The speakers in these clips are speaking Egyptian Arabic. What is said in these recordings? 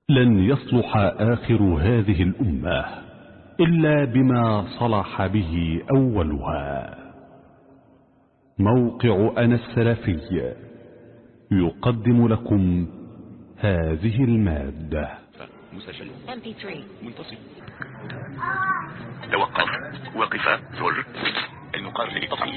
لن يصلح آخر هذه الأمة إلا بما صلح به أولها موقع أنا السلفي يقدم لكم هذه المادة مسجل MP3. منتصب توقف وقف زر المقرر للتفعيل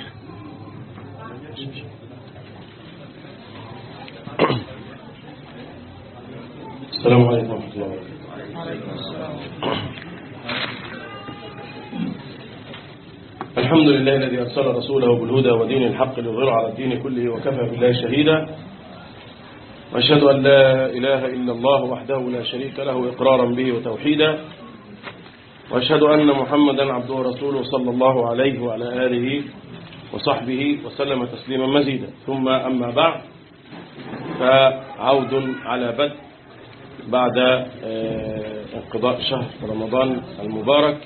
السلام عليكم ورحمة الله وبركاته الحمد لله الذي أرسل رسوله بالهدى ودين الحق ليظهره على الدين كله وكفى بالله شهيدا وأشهد أن لا إله إلا الله وحده لا شريك له إقرارا به وتوحيدا وأشهد أن محمدا عبده ورسوله صلى الله عليه وعلى آله وصحبه وسلم تسليما مزيدا ثم أما بعد فعود على بدء بعد آه، انقضاء شهر رمضان المبارك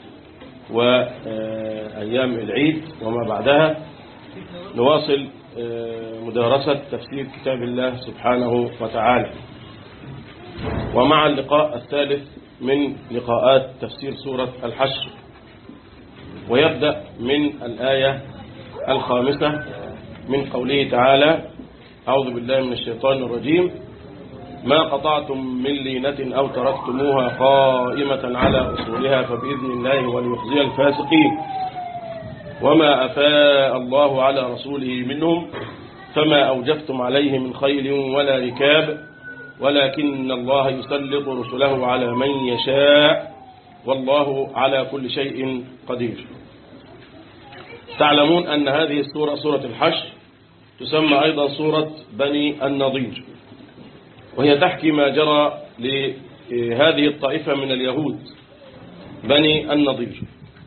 وأيام العيد وما بعدها نواصل آه، مدارسة تفسير كتاب الله سبحانه وتعالى ومع اللقاء الثالث من لقاءات تفسير سورة الحشر ويبدأ من الآية الخامسة من قوله تعالى أعوذ بالله من الشيطان الرجيم ما قطعتم من لينة أو تركتموها قائمة على أصولها فبإذن الله وليخزي الفاسقين وما أفاء الله على رسوله منهم فما أوجفتم عليه من خيل ولا ركاب ولكن الله يسلط رسله على من يشاء والله على كل شيء قدير تعلمون أن هذه السورة سورة الحشر تسمى أيضا سورة بني النضير وهي تحكي ما جرى لهذه الطائفة من اليهود بني النضير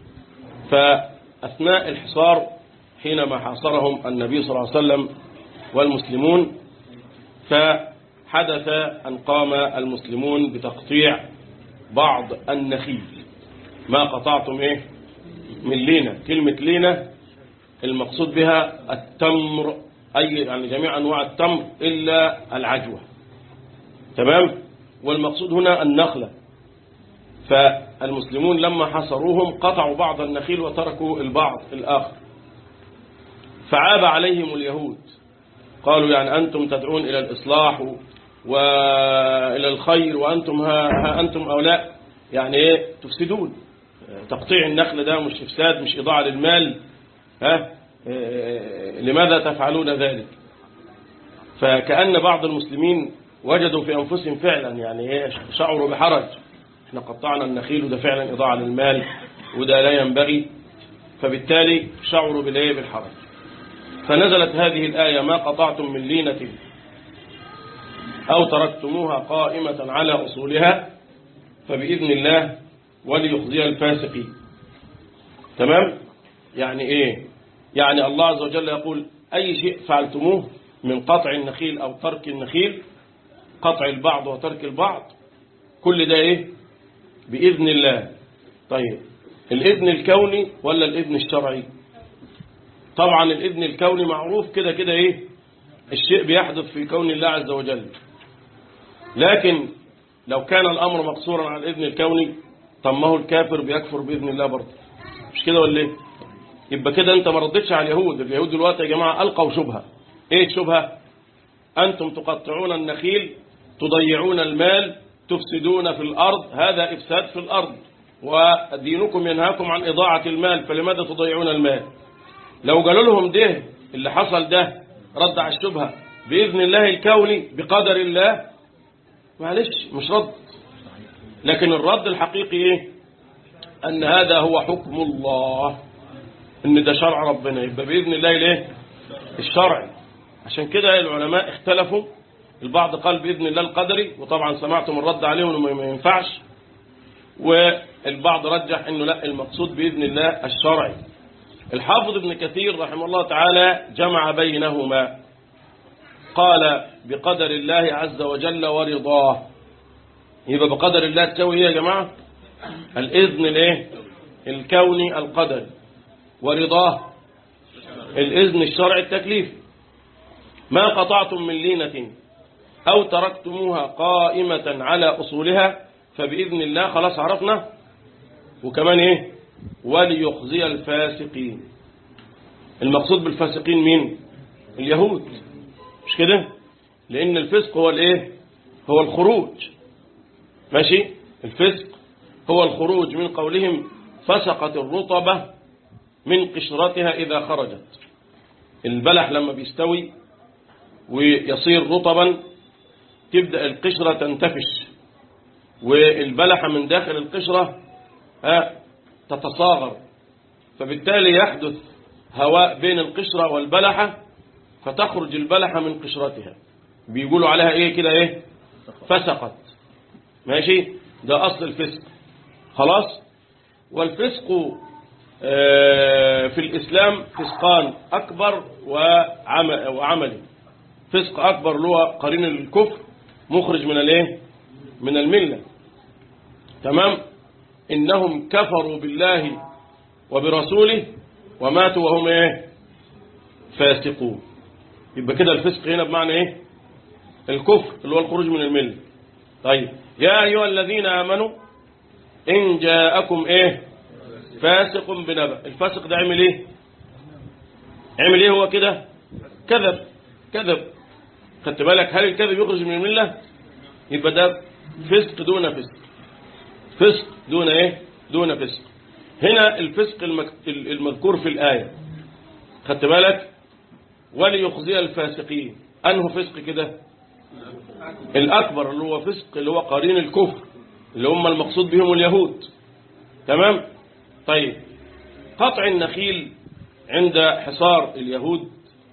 فأثناء الحصار حينما حاصرهم النبي صلى الله عليه وسلم والمسلمون فحدث أن قام المسلمون بتقطيع بعض النخيل ما قطعتم إيه من لينة كلمة لينة المقصود بها التمر أي يعني جميع أنواع التمر إلا العجوة تمام والمقصود هنا النخلة فالمسلمون لما حصروهم قطعوا بعض النخيل وتركوا البعض الآخر فعاب عليهم اليهود قالوا يعني أنتم تدعون إلى الإصلاح وإلى الخير وأنتم ها, ها أنتم أولاء يعني إيه تفسدون تقطيع النخل ده مش إفساد مش إضاعة للمال ها إيه لماذا تفعلون ذلك فكأن بعض المسلمين وجدوا في أنفسهم فعلا يعني إيه شعروا بحرج احنا قطعنا النخيل وده فعلا إضاعة للمال وده لا ينبغي فبالتالي شعروا بالإيه بالحرج فنزلت هذه الآية ما قطعتم من لينة أو تركتموها قائمة على أصولها فبإذن الله وليخزي الفاسقين تمام يعني إيه يعني الله عز وجل يقول أي شيء فعلتموه من قطع النخيل أو ترك النخيل قطع البعض وترك البعض كل ده إيه بإذن الله طيب الإذن الكوني ولا الإذن الشرعي طبعا الإذن الكوني معروف كده كده إيه الشيء بيحدث في كون الله عز وجل لكن لو كان الأمر مقصورا على الإذن الكوني طب ما هو الكافر بيكفر بإذن الله برضه مش كده ولا إيه يبقى كده أنت ما ردتش على اليهود اليهود دلوقتي يا جماعة ألقوا شبهة إيه الشبهة أنتم تقطعون النخيل تضيعون المال تفسدون في الأرض هذا إفساد في الأرض ودينكم ينهاكم عن إضاعة المال فلماذا تضيعون المال لو قالوا لهم ده اللي حصل ده رد على الشبهة بإذن الله الكوني بقدر الله معلش مش رد لكن الرد الحقيقي إيه أن هذا هو حكم الله أن ده شرع ربنا يبقى بإذن الله ليه الشرعي عشان كده العلماء اختلفوا البعض قال بإذن الله القدري وطبعا سمعتم الرد عليهم انه ما ينفعش والبعض رجح انه لا المقصود بإذن الله الشرعي الحافظ ابن كثير رحمه الله تعالى جمع بينهما قال بقدر الله عز وجل ورضاه يبقى بقدر الله تسوي ايه يا جماعة الإذن الايه الكوني القدري ورضاه الإذن الشرعي التكليفي ما قطعتم من لينة أو تركتموها قائمة على أصولها فبإذن الله خلاص عرفنا وكمان إيه وليخزي الفاسقين المقصود بالفاسقين مين اليهود مش كده لأن الفسق هو الإيه هو الخروج ماشي الفسق هو الخروج من قولهم فسقت الرطبة من قشرتها إذا خرجت البلح لما بيستوي ويصير رطبا تبدأ القشرة تنتفش والبلحة من داخل القشرة ها تتصاغر فبالتالي يحدث هواء بين القشرة والبلحة فتخرج البلحة من قشرتها بيقولوا عليها ايه كده ايه فسقت ماشي ده اصل الفسق خلاص والفسق في الإسلام فسقان أكبر وعملي فسق أكبر اللي هو قرين الكفر مخرج من الايه من الملة تمام إنهم كفروا بالله وبرسوله وماتوا وهم ايه فاسقون يبقى كده الفسق هنا بمعنى ايه الكفر اللي هو الخروج من الملة طيب يا أيها الذين آمنوا إن جاءكم ايه فاسق بنبأ الفاسق ده عمل ايه عمل ايه هو كده كذب كذب خدت بالك هل الكذب يخرج من الملة يبقى ده فسق دون فسق فسق دون ايه دون فسق هنا الفسق المذكور في الآية خدت بالك وليخزي الفاسقين أنه فسق كده الأكبر اللي هو فسق اللي هو قرين الكفر اللي هم المقصود بهم اليهود تمام طيب قطع النخيل عند حصار اليهود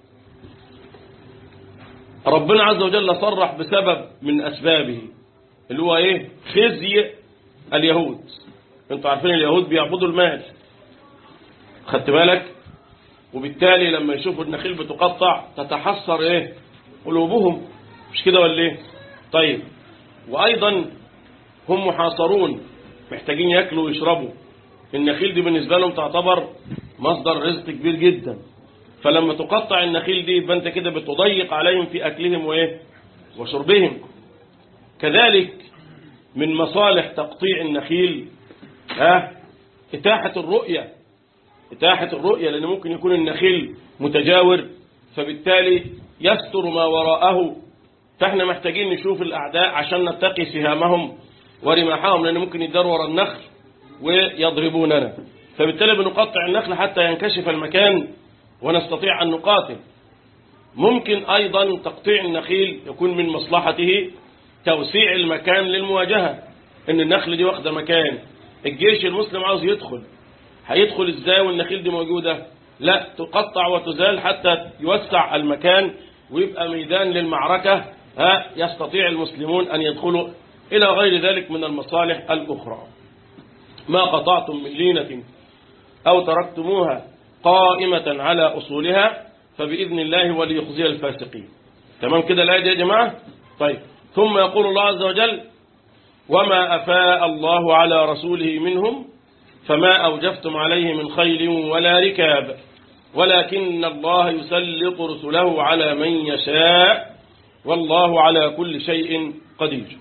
ربنا عز وجل صرح بسبب من أسبابه اللي هو إيه خزي اليهود انتوا عارفين اليهود بيعبدوا المال خدت بالك وبالتالي لما يشوفوا النخيل بتقطع تتحسر ايه قلوبهم مش كده ولا ايه طيب وايضا هم محاصرون محتاجين ياكلوا ويشربوا النخيل دي بالنسبة لهم تعتبر مصدر رزق كبير جدا فلما تقطع النخيل دي يبقى انت كده بتضيق عليهم في اكلهم وايه وشربهم كذلك من مصالح تقطيع النخيل ها اتاحة الرؤية اتاحة الرؤية لان ممكن يكون النخيل متجاور فبالتالي يستر ما وراءه فاحنا محتاجين نشوف الاعداء عشان نتقي سهامهم ورماحهم لان ممكن يداروا ورا النخل ويضربوننا فبالتالي بنقطع النخل حتى ينكشف المكان ونستطيع أن نقاتل ممكن أيضا تقطيع النخيل يكون من مصلحته توسيع المكان للمواجهة ان النخل دي واخده مكان الجيش المسلم عاوز يدخل هيدخل ازاي والنخيل دي موجودة لا تقطع وتزال حتى يوسع المكان ويبقى ميدان للمعركة ها يستطيع المسلمون أن يدخلوا إلى غير ذلك من المصالح الأخرى ما قطعتم من لينة أو تركتموها قائمة على أصولها فبإذن الله وليخزي الفاسقين تمام كده الآية دي يا جماعة طيب ثم يقول الله عز وجل وما أفاء الله على رسوله منهم فما أوجفتم عليه من خيل ولا ركاب ولكن الله يسلط رسله على من يشاء والله على كل شيء قدير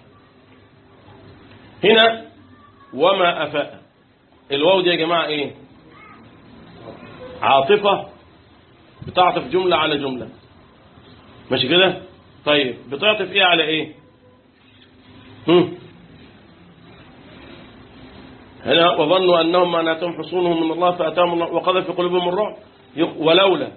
هنا وما أفاء الواو دي يا جماعة ايه عاطفة بتعطف جملة على جملة ماشي كده طيب بتعطف ايه على ايه هم. هنا وظنوا أنهم معناتهم حصونهم من الله فأتاهم الله وقذف في قلوبهم الرعب ولولا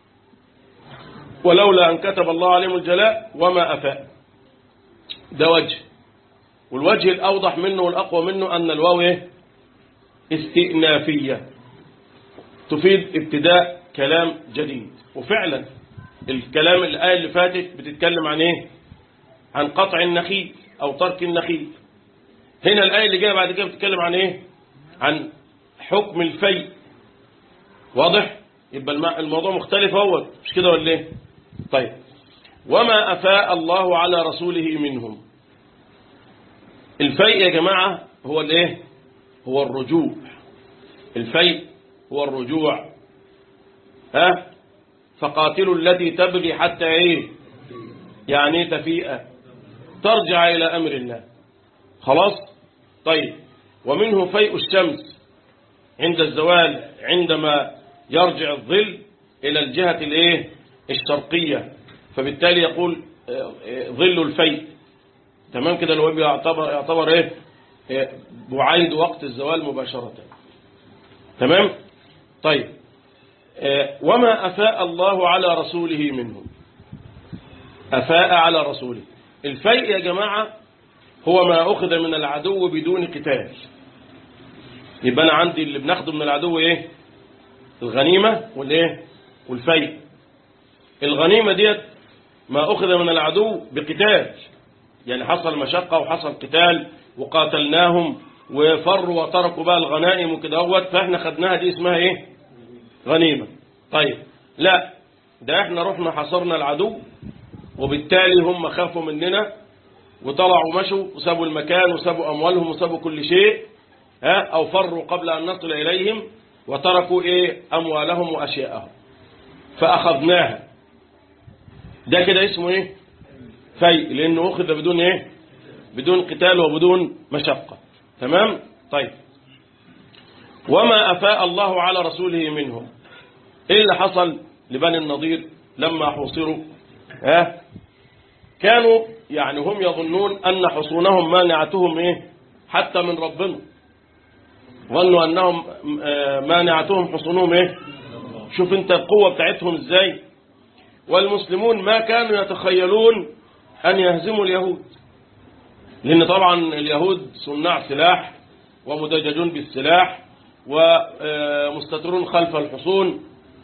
ولولا أن كتب الله عليهم الجلاء وما أفاء ده وجه والوجه الأوضح منه والأقوى منه أن الواو إيه؟ استئنافية تفيد ابتداء كلام جديد وفعلا الكلام الآية اللي فاتت بتتكلم عن إيه عن قطع النخيل أو ترك النخيل هنا الآية اللي جاية بعد كده بتتكلم عن إيه عن حكم الفيء واضح يبقى الموضوع مختلف هو مش كده ولا ايه طيب وما أفاء الله على رسوله منهم الفيء يا جماعة هو الايه هو الرجوع الفيء هو الرجوع ها فقاتلوا التي تبغي حتى ايه يعني تفيئة ترجع إلى أمر الله خلاص طيب ومنه فيء الشمس عند الزوال عندما يرجع الظل إلى الجهة الايه الشرقية فبالتالي يقول آه، آه، ظل الفيء تمام كده الوجه يعتبر يعتبر ايه آه، بعيد وقت الزوال مباشرة تمام طيب آه، وما أفاء الله على رسوله منه أفاء على رسوله الفيء يا جماعة هو ما أخذ من العدو بدون قتال يبقى أنا عندي اللي بناخده من العدو إيه الغنيمة والإيه والفيء الغنيمة ديت ما أخذ من العدو بقتال يعني حصل مشقة وحصل قتال وقاتلناهم وفروا وتركوا بقى الغنائم وكده هوت فاحنا خدناها دي اسمها ايه غنيمة طيب لا ده احنا رحنا حصرنا العدو وبالتالي هم خافوا مننا وطلعوا مشوا وسابوا المكان وسابوا أموالهم وسابوا كل شيء ها أو فروا قبل أن نصل إليهم وتركوا إيه أموالهم وأشياءهم فأخذناها ده كده اسمه إيه فيء لأنه أخذ بدون إيه بدون قتال وبدون مشقة تمام طيب وما أفاء الله على رسوله منهم إيه اللي حصل لبني النضير لما حوصروا ها كانوا يعني هم يظنون أن حصونهم مانعتهم إيه حتى من ربنا ظنوا أنهم آه، مانعتهم حصونهم إيه شوف أنت القوة بتاعتهم إزاي والمسلمون ما كانوا يتخيلون أن يهزموا اليهود لأن طبعا اليهود صناع سلاح ومدججون بالسلاح ومستترون خلف الحصون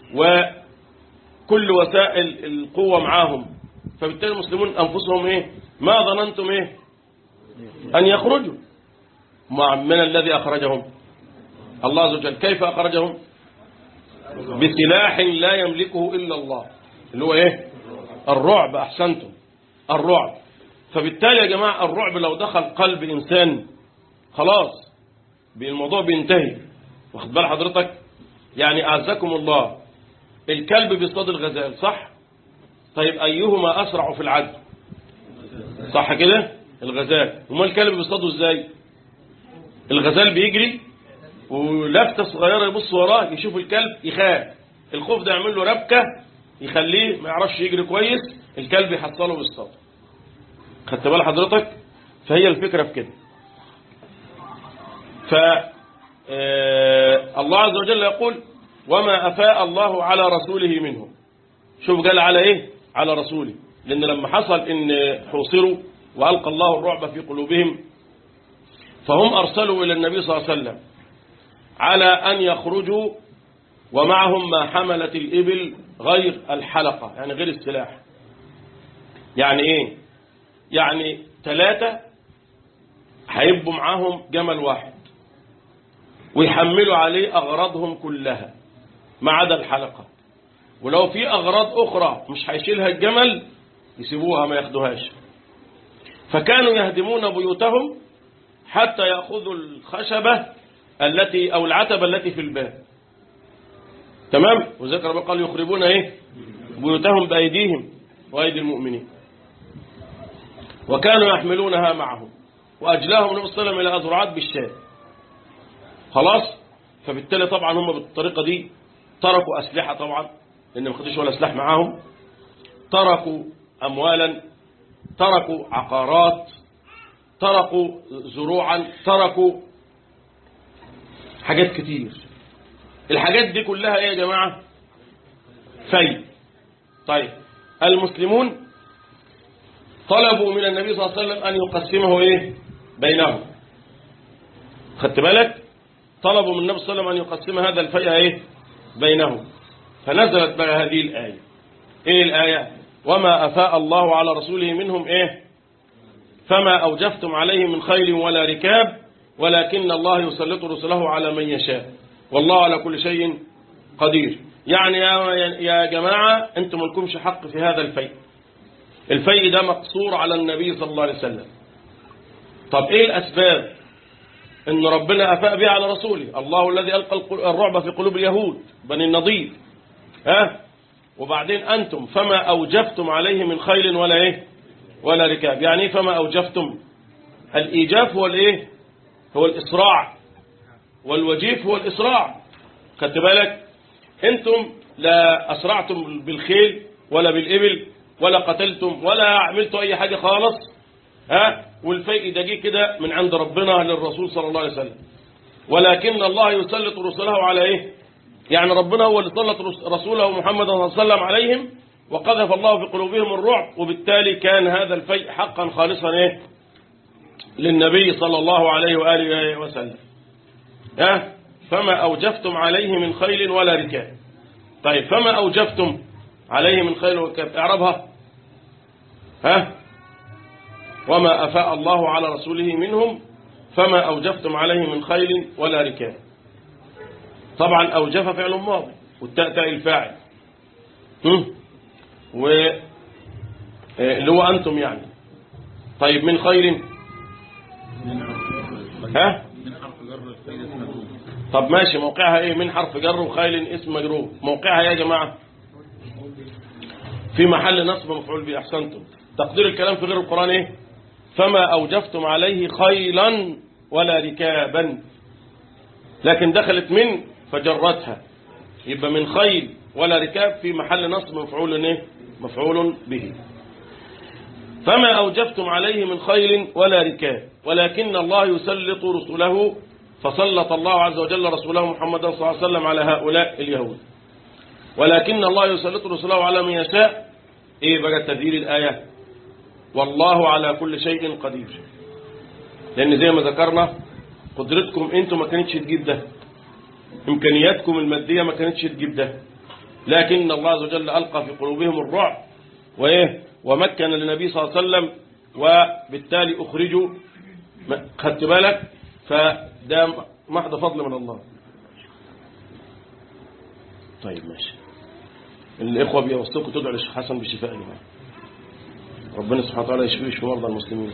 وكل وسائل القوة معاهم فبالتالي المسلمون أنفسهم إيه ما ظننتم إيه أن يخرجوا مع من الذي أخرجهم الله عز وجل كيف أخرجهم بسلاح لا يملكه إلا الله اللي هو إيه الرعب أحسنتم الرعب فبالتالي يا جماعة الرعب لو دخل قلب إنسان خلاص الموضوع بينتهي واخد بال حضرتك يعني أعزكم الله الكلب بيصطاد الغزال صح طيب أيهما أسرع في العدل صح كده الغزال وما الكلب بيصطاده ازاي الغزال بيجري ولفتة صغيرة يبص وراه يشوف الكلب يخاف الخوف ده يعمل له ربكة يخليه ما يعرفش يجري كويس الكلب يحصله بالصوت خدت بال حضرتك فهي الفكرة في كده ف آه، الله عز وجل يقول وما أفاء الله على رسوله منهم شوف قال على إيه على رسوله لأن لما حصل إن حوصروا وألقى الله الرعب في قلوبهم فهم أرسلوا إلى النبي صلى الله عليه وسلم على أن يخرجوا ومعهم ما حملت الإبل غير الحلقة يعني غير السلاح يعني إيه يعني ثلاثة هيبقوا معاهم جمل واحد ويحملوا عليه أغراضهم كلها ما عدا الحلقة ولو في أغراض أخرى مش هيشيلها الجمل يسيبوها ما ياخدوهاش فكانوا يهدمون بيوتهم حتى يأخذوا الخشبة التي أو العتبة التي في الباب تمام وذكر ربنا قال يخربون ايه بيوتهم بأيديهم وأيدي المؤمنين وكانوا يحملونها معهم وأجلاهم النبي صلى الله عليه وسلم إلى أزرعات بالشام خلاص فبالتالي طبعا هم بالطريقة دي تركوا أسلحة طبعا لأن ما خدوش ولا سلاح معاهم تركوا أموالا تركوا عقارات تركوا زروعا تركوا حاجات كتير الحاجات دي كلها ايه يا جماعة في طيب المسلمون طلبوا من النبي صلى الله عليه وسلم أن يقسمه ايه بينهم خدت بالك طلبوا من النبي صلى الله عليه وسلم أن يقسم هذا الفيء ايه بينهم فنزلت بقى هذه الآية ايه الآية وما أفاء الله على رسوله منهم ايه فما أوجفتم عليه من خيل ولا ركاب ولكن الله يسلط رسله على من يشاء والله على كل شيء قدير يعني يا, يا جماعة انتم ملكمش حق في هذا الفيء الفيء ده مقصور على النبي صلى الله عليه وسلم طب ايه الأسباب ان ربنا أفاء بها على رسوله الله الذي ألقى الرعب في قلوب اليهود بني النضير ها وبعدين أنتم فما أوجفتم عليه من خيل ولا إيه ولا ركاب يعني إيه فما أوجفتم الإيجاف هو الإيه هو الإسراع والوجيف هو الإسراع خدت بالك أنتم لا أسرعتم بالخيل ولا بالإبل ولا قتلتم ولا عملتوا أي حاجة خالص ها والفيء ده جه كده من عند ربنا للرسول صلى الله عليه وسلم ولكن الله يسلط رسله على ايه يعني ربنا هو اللي سلط رس- رسوله محمد صلى الله عليه وسلم عليهم وقذف الله في قلوبهم الرعب وبالتالي كان هذا الفيء حقا خالصا ايه للنبي صلى الله عليه واله وسلم ها فما اوجفتم عليه من خيل ولا ركاب طيب فما اوجفتم عليه من خيل وركاب اعربها ها وما أفاء الله على رسوله منهم فما أوجفتم عليه من خيل ولا ركاب طبعا أوجف فعل ماضي والتاء تاء الفاعل هم؟ و آه، اللي هو أنتم يعني طيب من خيل ها طب ماشي موقعها ايه من حرف جر وخيل اسم مجرور موقعها يا جماعة في محل نصب مفعول به احسنتم تقدير الكلام في غير القرآن ايه فما أوجفتم عليه خيلا ولا ركابا لكن دخلت من فجرتها يبقى من خيل ولا ركاب في محل نصب مفعول ايه مفعول به فما أوجفتم عليه من خيل ولا ركاب ولكن الله يسلط رسله فسلط الله عز وجل رسوله محمد صلى الله عليه وسلم على هؤلاء اليهود ولكن الله يسلط رسله على من يشاء ايه بقى تدبير الآية والله على كل شيء قدير لأن زي ما ذكرنا قدرتكم انتم ما كانتش تجيب ده إمكانياتكم المادية ما كانتش تجيب ده لكن الله عز وجل ألقى في قلوبهم الرعب وإيه ومكن للنبي صلى الله عليه وسلم وبالتالي أخرجوا ما- خدت بالك فده محض فضل من الله طيب ماشي الإخوة بيوصلكم تدعوا للشيخ حسن بالشفاء يا جماعة ربنا سبحانه وتعالى يشفيه ويشفي مرضى المسلمين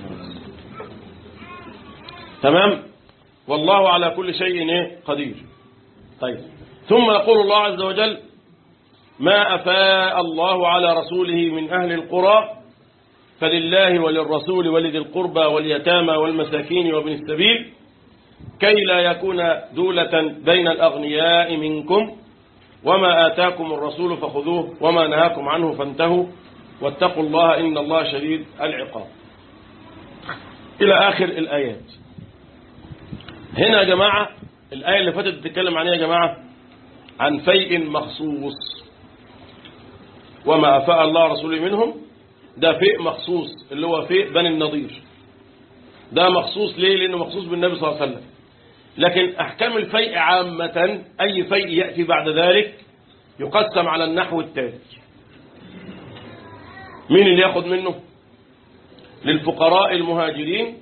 تمام والله على كل شيء إيه؟ قدير طيب ثم يقول الله عز وجل ما أفاء الله على رسوله من أهل القرى فلله وللرسول ولذي القربى واليتامى والمساكين وابن السبيل كي لا يكون دولة بين الأغنياء منكم وما آتاكم الرسول فخذوه وما نهاكم عنه فانتهوا واتقوا الله إن الله شديد العقاب إلى آخر الآيات هنا يا جماعة الآية اللي فاتت بتتكلم عن إيه يا جماعة عن فيء مخصوص وما أفاء الله رسوله منهم ده فيء مخصوص اللي هو فيء بني النضير ده مخصوص ليه لأنه مخصوص بالنبي صلى الله عليه وسلم لكن أحكام الفيء عامة أي فيء يأتي بعد ذلك يقسم على النحو التالي مين اللي ياخد منه للفقراء المهاجرين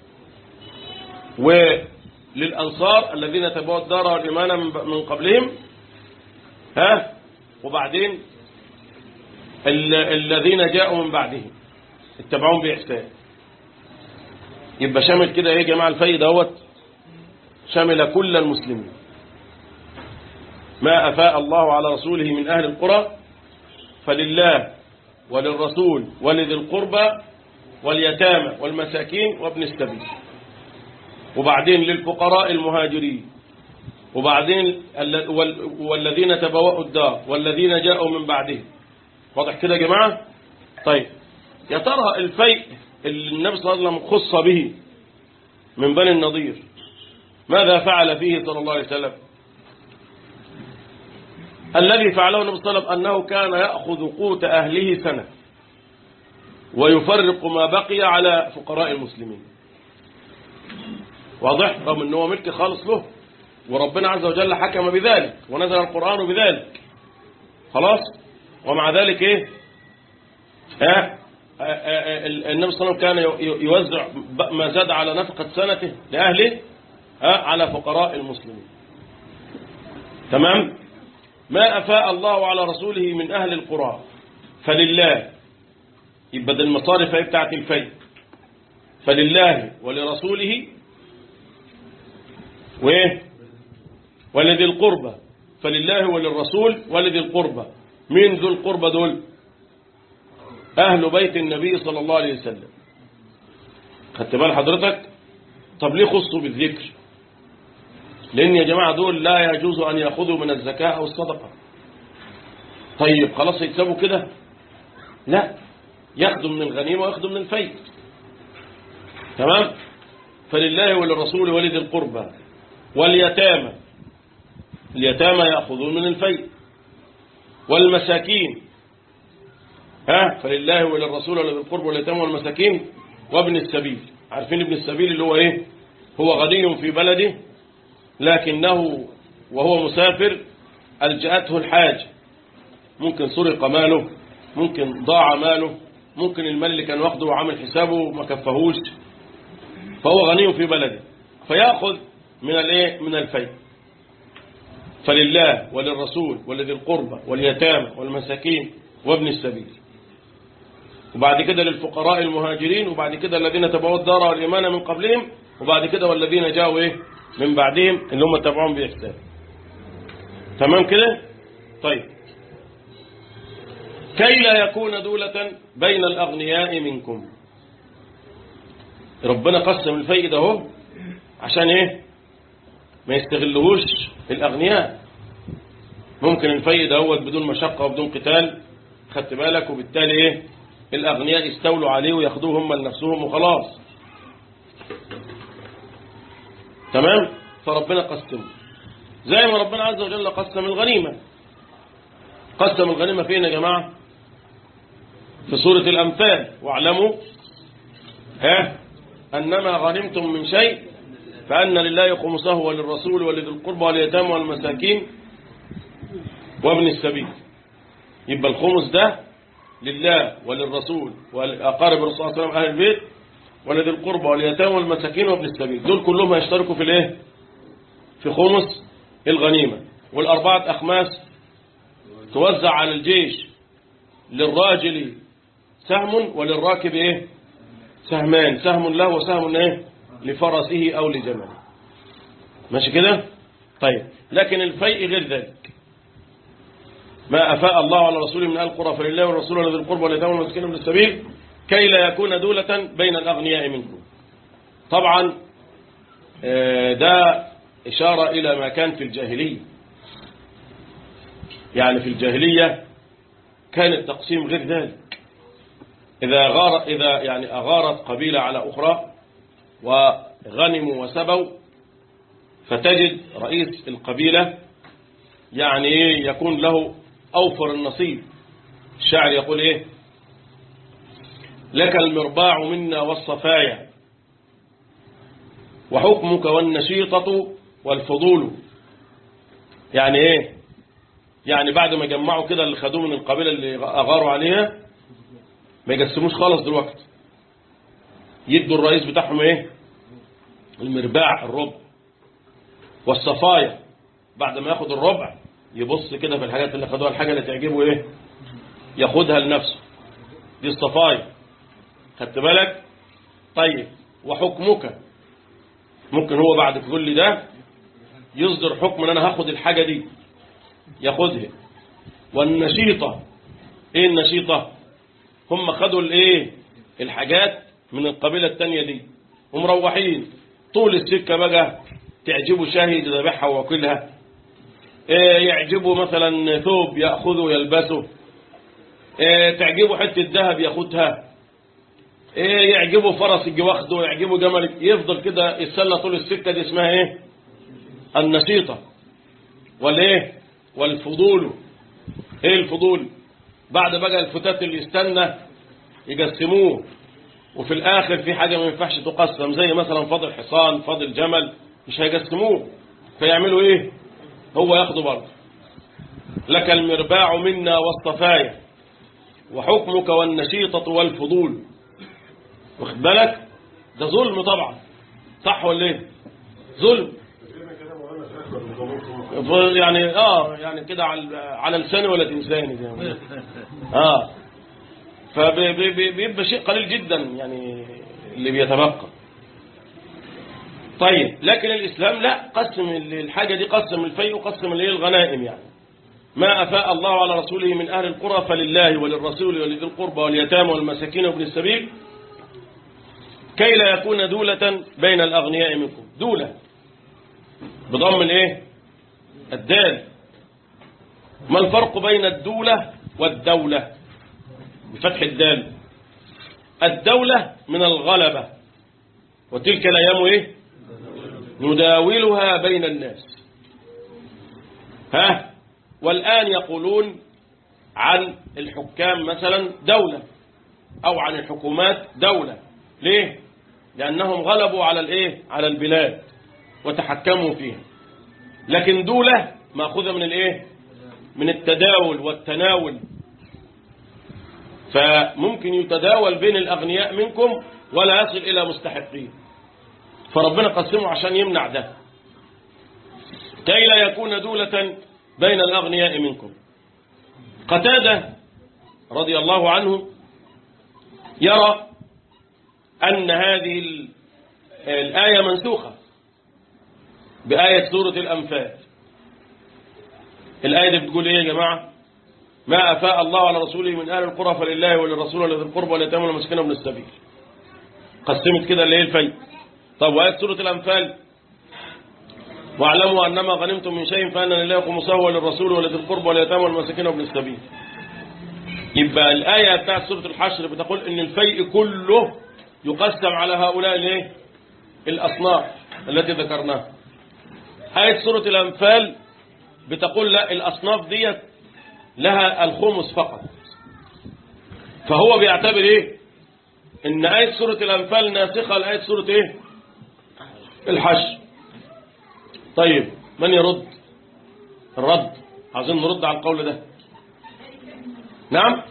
وللأنصار الذين تبعوا الدار والإيمان من من قبلهم ها وبعدين ال- الذين جاءوا من بعدهم اتبعوهم بإحسان يبقى شامل كده ايه يا جماعة الفي دوت شمل كل المسلمين ما أفاء الله على رسوله من أهل القرى فلله وللرسول ولذي القربى واليتامى والمساكين وابن السبيل وبعدين للفقراء المهاجرين وبعدين ال- وال- والذين تبوأوا الدار والذين جاءوا من بعدهم واضح كده يا جماعة طيب يا ترى الفيء اللي النبي صلى الله عليه وسلم خص به من بني النضير ماذا فعل فيه صلى الله عليه وسلم الذي فعله النبي صلى الله عليه وسلم أنه كان يأخذ قوت أهله سنة ويفرق ما بقي على فقراء المسلمين واضح رغم أنه ملك خالص له وربنا عز وجل حكم بذلك ونزل القرآن بذلك خلاص ومع ذلك ايه ها آه، آه، آه، النبي صلى الله عليه وسلم كان ي- يوزع ب- ما زاد على نفقة سنته لأهله ها، على فقراء المسلمين تمام ما أفاء الله على رسوله من أهل القرى فلله يبقى ده المصارف هي بتاعت الفيء فلله ولرسوله وايه ولذي القربى فلله وللرسول ولذي القربى مين ذو القربى دول أهل بيت النبي صلى الله عليه وسلم خدت بال حضرتك طب ليه خصوا بالذكر لأن يا جماعة دول لا يجوز أن يأخذوا من الزكاة أو الصدقة طيب خلاص يكسبوا كده لا ياخدوا من الغنيمة وياخدوا من الفيء تمام فلله وللرسول ولذي القربى واليتامى اليتامى يأخذون من الفيء والمساكين ها فلله وللرسول ولذي القربى واليتامى والمساكين وابن السبيل عارفين ابن السبيل اللي هو ايه هو غني في بلده لكنه وهو مسافر ألجأته الحاجة ممكن سرق ماله ممكن ضاع ماله ممكن المال اللي كان واخده وعامل حسابه ما كفهوش فهو غني في بلده فيأخذ من الايه من الفيء فلله وللرسول ولذي القربى واليتامى والمساكين وابن السبيل وبعد كده للفقراء المهاجرين وبعد كده الذين تبعوا الدار والإيمان من قبلهم وبعد كده والذين جاءوا إيه من بعدهم اللي هم تبعهم بإحسان تمام كده طيب كي لا يكون دولة بين الأغنياء منكم ربنا قسم الفيء ده اهو عشان ايه ما يستغلهوش الأغنياء ممكن الفيء ده هو بدون مشقة وبدون قتال خدت بالك وبالتالي ايه الأغنياء يستولوا عليه وياخدوه هم لنفسهم وخلاص تمام فربنا قسمه زي ما ربنا عز وجل قسم الغنيمة قسم الغنيمة فين يا جماعة في سورة الأنفال واعلموا ها أنما غنمتم من شيء فأن لله خمسه وللرسول ولذي القربى واليتامى والمساكين وابن السبيل يبقى الخمس ده لله وللرسول والأقارب الرسول صلى الله عليه وسلم أهل البيت ولذي القربى واليتامى والمساكين وابن السبيل دول كلهم هيشتركوا في الايه في خمس الغنيمة والأربعة أخماس توزع على الجيش للراجل سهم وللراكب ايه سهمان سهم له وسهم ايه لفرسه او لجمله ماشي كده طيب لكن الفيء غير ذلك ما أفاء الله على رسوله من أهل القرى فلله والرسول ولذي القربى واليتامى والمسكين من السبيل كي لا يكون دولة بين الأغنياء منكم طبعا ده إشارة إلى ما كان في الجاهلية يعني في الجاهلية كان التقسيم غير ذلك إذا غار إذا يعني أغارت قبيلة على أخرى وغنموا وسبوا فتجد رئيس القبيلة يعني يكون له أوفر النصيب الشاعر يقول إيه لك المرباع منا والصفايا وحكمك والنشيطة والفضول يعني إيه يعني بعد ما جمعوا كده اللي خدوه من القبيلة اللي أغاروا عليها ما يقسموش خالص دلوقتي يدوا الرئيس بتاعهم ايه المرباع الربع والصفايا بعد ما ياخد الربع يبص كده في الحاجات اللي خدوها الحاجة اللي تعجبه ايه ياخدها لنفسه دي الصفايا خدت بالك طيب وحكمك ممكن هو بعد كل ده يصدر حكم ان انا هاخد الحاجة دي ياخدها والنشيطة ايه النشيطة هم خدوا الايه الحاجات من القبيلة التانية دي ومروحين طول السكة بقى تعجبه شاهد ذبحها وكلها إيه يعجبه مثلا ثوب يأخذه يلبسه إيه تعجبه حتة ذهب ياخدها إيه يعجبه فرس يجي واخده يعجبه جمل يفضل كده يتسلى طول السكة دي اسمها ايه النشيطة والايه والفضول ايه الفضول بعد بقى الفتات اللي يستنى يقسموه وفي الآخر في حاجة ما ينفعش تقسم زي مثلا فاضل حصان فاضل جمل مش هيقسموه فيعملوا ايه هو ياخده برضه لك المرباع منا والصفايا وحكمك والنشيطة والفضول واخد بالك ده ظلم طبعا صح ولا ايه ظلم يعني اه يعني كده على على لساني ولا تنساني زي ما اه فبيبقى شيء قليل جدا يعني اللي بيتبقى طيب لكن الإسلام لا قسم الحاجة دي قسم الفيء وقسم اللي هي الغنائم يعني ما أفاء الله على رسوله من أهل القرى فلله وللرسول ولذي القربى واليتامى والمساكين وابن السبيل كي لا يكون دولة بين الأغنياء منكم دولة بضم الايه الدال ما الفرق بين الدولة والدولة بفتح الدال الدولة من الغلبة وتلك الأيام ايه نداولها بين الناس ها والآن يقولون عن الحكام مثلا دولة أو عن الحكومات دولة ليه لأنهم غلبوا على الإيه على البلاد وتحكموا فيها لكن دولة مأخوذة من الإيه من التداول والتناول فممكن يتداول بين الأغنياء منكم ولا يصل إلى مستحقين فربنا قسمه عشان يمنع ده كي لا يكون دولة بين الأغنياء منكم قتادة رضي الله عنه يرى أن هذه الآية منسوخة بآية سورة الأنفال الآية دي بتقول إيه يا جماعة ما أفاء الله على رسوله من أهل القرى فلله وللرسول ولذي القربى واليتامى والمسكين وابن السبيل قسمت كده اللي هي الفيء طب وآية سورة الأنفال واعلموا أنما غنمتم من شيء فأن لله خمسه وللرسول ولذي القربى واليتامى والمساكين وابن السبيل يبقى الآية بتاعت سورة الحشر بتقول إن الفيء كله يقسم على هؤلاء الايه الأصناف التي ذكرناها آية سورة الأنفال بتقول لا الأصناف ديت لها الخمس فقط فهو بيعتبر ايه ان آية سورة الأنفال ناسخة لآية سورة ايه الحشر طيب من يرد الرد عايزين نرد على القول ده نعم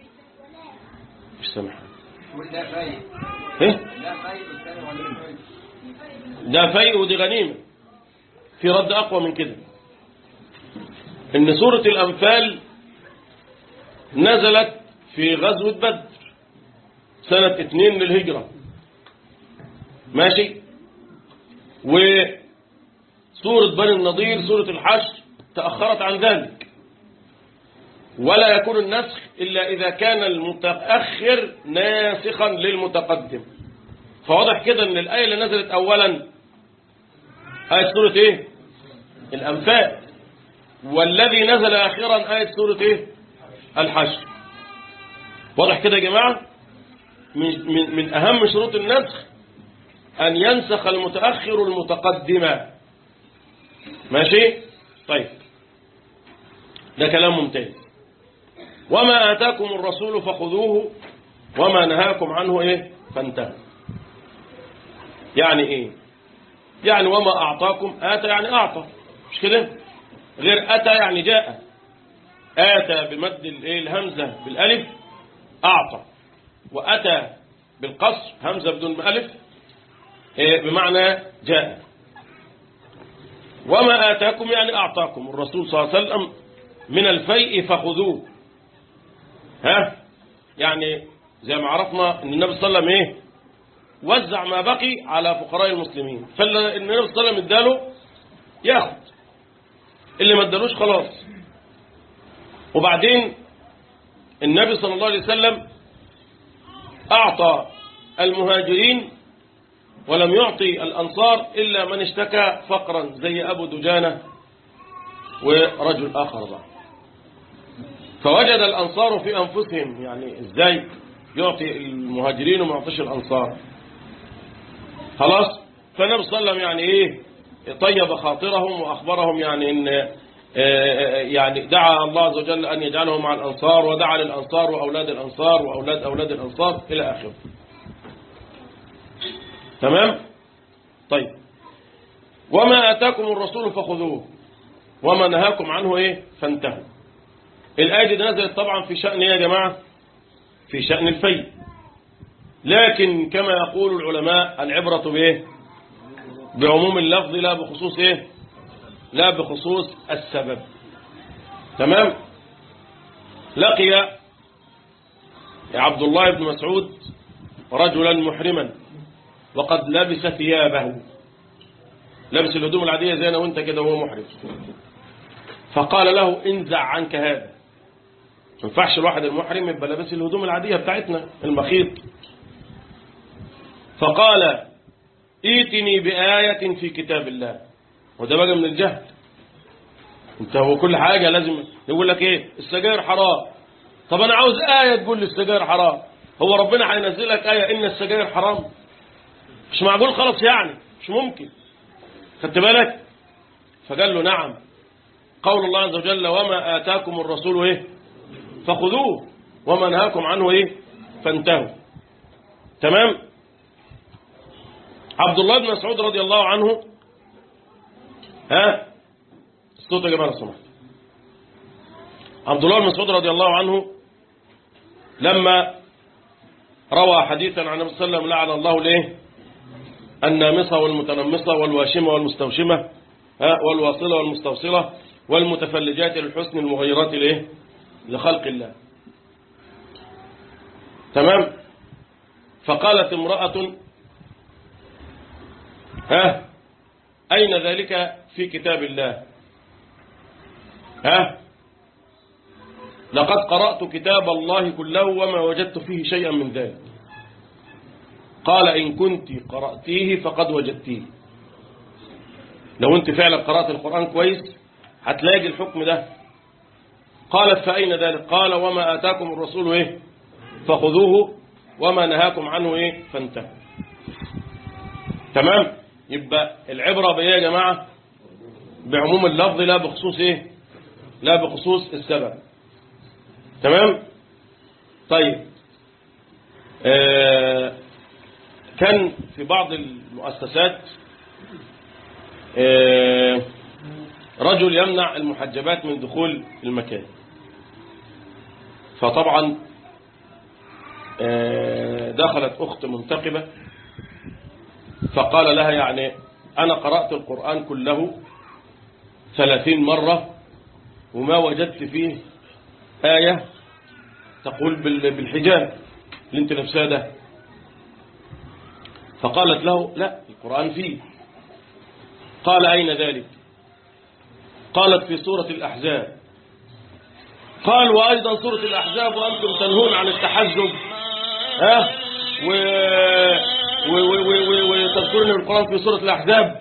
مش سامح ده فايد ايه ده فايد والثاني غنيمة ده فيء ودي غنيمة في رد أقوى من كده إن سورة الأنفال نزلت في غزوة بدر سنة اتنين للهجرة ماشي وسورة بني النضير سورة الحشر تأخرت عن ذلك ولا يكون النسخ إلا إذا كان المتأخر ناسخا للمتقدم فواضح كده ان الآية اللي نزلت أولا آية سورة إيه الأنفال والذي نزل أخيرا آية سورة إيه الحشر واضح كده يا جماعة من, من, من أهم شروط النسخ أن ينسخ المتأخر المتقدم ماشي طيب ده كلام ممتاز وما آتاكم الرسول فخذوه وما نهاكم عنه إيه فانتهوا يعني إيه يعني وما أعطاكم آتى يعني أعطى مش كده غير أتى يعني جاء آتى بمد الإيه الهمزة بالألف أعطى وأتى بالقصر همزة بدون ألف إيه بمعنى جاء وما آتاكم يعني أعطاكم الرسول صلى الله عليه وسلم من الفيء فخذوه ها يعني زي ما عرفنا ان النبي صلى الله عليه وسلم ايه وزع ما بقي على فقراء المسلمين فالنبي صلى الله عليه وسلم اداله ياخد اللي ما ادالوش خلاص وبعدين النبي صلى الله عليه وسلم أعطى المهاجرين ولم يعطي الأنصار إلا من اشتكى فقرا زي أبو دجانة ورجل آخر ضعف فوجد الأنصار في أنفسهم يعني إزاي يعطي المهاجرين وما يعطيش الأنصار خلاص فالنبي صلى الله عليه وسلم يعني إيه طيب خاطرهم وأخبرهم يعني إن يعني دعا الله عز وجل أن يجعله مع الأنصار ودعا للأنصار وأولاد الأنصار وأولاد أولاد الأنصار إلى آخره تمام طيب وما أتاكم الرسول فخذوه وما نهاكم عنه إيه فانتهوا الآية دي نزلت طبعا في شأن إيه يا جماعة في شأن الفي لكن كما يقول العلماء العبرة بإيه بعموم اللفظ لا بخصوص إيه لا بخصوص السبب تمام لقي عبد الله بن مسعود رجلا محرما وقد لبس ثيابه لبس الهدوم العادية زي أنا وانت كده وهو محرم فقال له انزع عنك هذا ما ينفعش الواحد المحرم يبقى لابس الهدوم العادية بتاعتنا المخيط فقال ائتني بآية في كتاب الله وده بقى من الجهل انت هو كل حاجة لازم يقول لك ايه السجاير حرام طب انا عاوز آية تقول لي السجاير حرام هو ربنا هينزل لك آية ان السجاير حرام مش معقول خلاص يعني مش ممكن خدت بالك فقال له نعم قول الله عز وجل وما آتاكم الرسول ايه فخذوه وما نهاكم عنه ايه فانتهوا تمام عبد الله بن مسعود رضي الله عنه ها الصوت يا جماعه لو سمحت عبد الله بن مسعود رضي الله عنه لما روى حديثا عن النبي صلى الله عليه وسلم لعن الله ليه النامصة والمتنمصة والواشمة والمستوشمة ها والواصلة والمستوصلة والمتفلجات للحسن المغيرات ليه لخلق الله تمام فقالت امرأة ها أين ذلك في كتاب الله ها لقد قرأت كتاب الله كله وما وجدت فيه شيئا من ذلك قال إن كنت قرأتيه فقد وجدتيه لو أنت فعلا قرأت القرآن كويس هتلاقي الحكم ده قالت فأين ذلك قال وما آتاكم الرسول إيه فخذوه وما نهاكم عنه إيه فانتهوا تمام يبقى العبرة بإيه يا جماعة بعموم اللفظ لا بخصوص إيه لا بخصوص السبب تمام طيب آه كان في بعض المؤسسات آه رجل يمنع المحجبات من دخول المكان فطبعا آه دخلت أخت منتقبة فقال لها يعني أنا قرأت القرآن كله ثلاثين مرة وما وجدت فيه آية تقول بالحجاب اللي انت لابساه ده فقالت له لا القرآن فيه قال أين ذلك قالت في سورة الأحزاب قال وأيضا سورة الأحزاب وأنتم تنهون عن التحزب ها و وتذكرون القرآن في سورة الأحزاب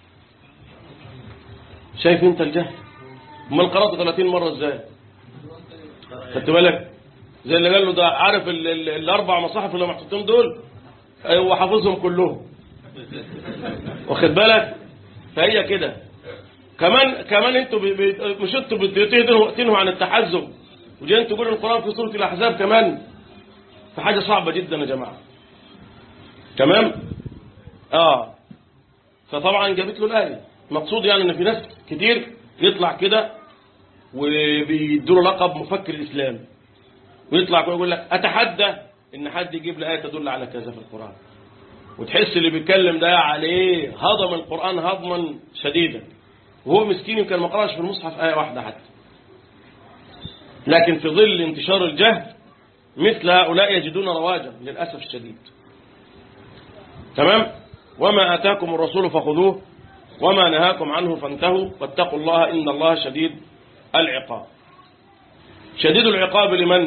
شايف انت الجهل امال قرأت 30 مرة ازاي خدت بالك زي اللي قال له ده عارف ال ال الاربع مصاحف اللي محطوطين دول هو حافظهم كلهم واخد بالك فهي كده كمان كمان انتوا بي بي مش انتوا بتنهوا تنهوا عن التحزب وجايين تقولوا القرآن في سورة الأحزاب كمان فحاجة صعبة جدا يا جماعة تمام اه فطبعا جابت له الآية مقصود يعني ان في ناس كتير يطلع كده وبيدوا له لقب مفكر الإسلام ويطلع كده يقول لك أتحدى إن حد يجيب لي آية تدل على كذا في القرآن وتحس اللي بيتكلم ده عليه هضم القرآن هضما شديدا وهو مسكين يمكن ما قراش في المصحف آية واحدة حتى لكن في ظل انتشار الجهل مثل هؤلاء يجدون رواجا للأسف الشديد تمام وما آتاكم الرسول فخذوه وما نهاكم عنه فانتهوا واتقوا الله إن الله شديد العقاب شديد العقاب لمن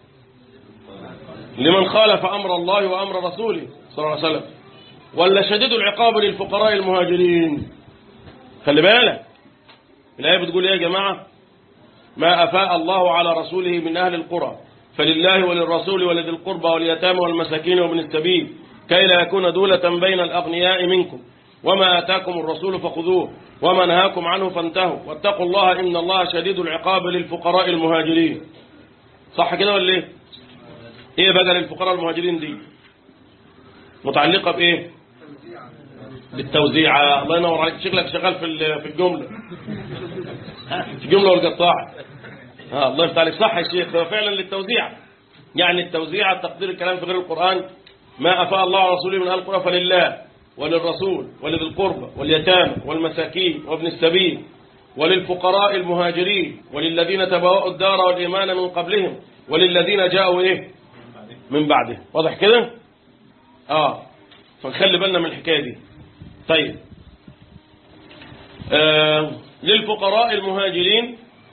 لمن خالف أمر الله وأمر رسوله صلى الله عليه وسلم ولا شديد العقاب للفقراء المهاجرين خلي بالك الآية بتقول إيه يا جماعة ما أفاء الله على رسوله من أهل القرى فلله وللرسول ولذي القربى واليتامى والمساكين وابن السبيل كي لا يكون دولة بين الأغنياء منكم وما آتاكم الرسول فخذوه وما نهاكم عنه فانتهوا واتقوا الله إن الله شديد العقاب للفقراء المهاجرين صح كده ولا ايه ايه بقى للفقراء المهاجرين دي متعلقة بايه بالتوزيع الله ينور عليك شكلك شغال في في الجملة في الجملة والقطاع ها الله يفتح عليك صح يا شيخ هو فعلا للتوزيع يعني التوزيع تقدير الكلام في غير القرآن ما أفاء الله على رسوله من أهل القرى فلله وللرسول ولذي القربى واليتامى والمساكين وابن السبيل وللفقراء المهاجرين وللذين تبوأوا الدار والإيمان من قبلهم وللذين جاءوا إيه من بعده واضح كده آه فنخلي بالنا من الحكاية دي طيب آه للفقراء المهاجرين